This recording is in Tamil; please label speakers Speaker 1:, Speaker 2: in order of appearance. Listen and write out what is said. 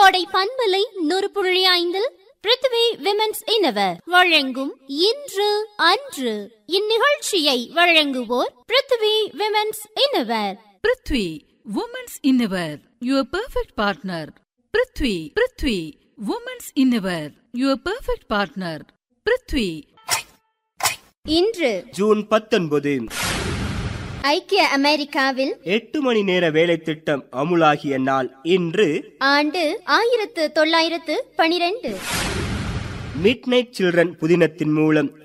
Speaker 1: கோடை பண்பலை நூறு புள்ளி ஐந்தில் பிருத்வி விமென்ஸ் இனவர் வழங்கும் இன்று அன்று இந்நிகழ்ச்சியை வழங்குவோர் Prithvi women's innerwear
Speaker 2: Prithvi women's innerwear your perfect partner Prithvi Prithvi women's innerwear your perfect partner Prithvi
Speaker 1: இன்று
Speaker 3: ஜூன் பத்தொன்பது
Speaker 1: ஐக்கிய அமெரிக்காவில்
Speaker 3: எட்டு மணி நேர வேலை திட்டம் அமுலாகிய நாள் இன்று
Speaker 1: ஆண்டு ஆயிரத்து தொள்ளாயிரத்து பனிரெண்டு
Speaker 3: மிட் நைட் சில்ட்ரன் புதினத்தின் மூலம்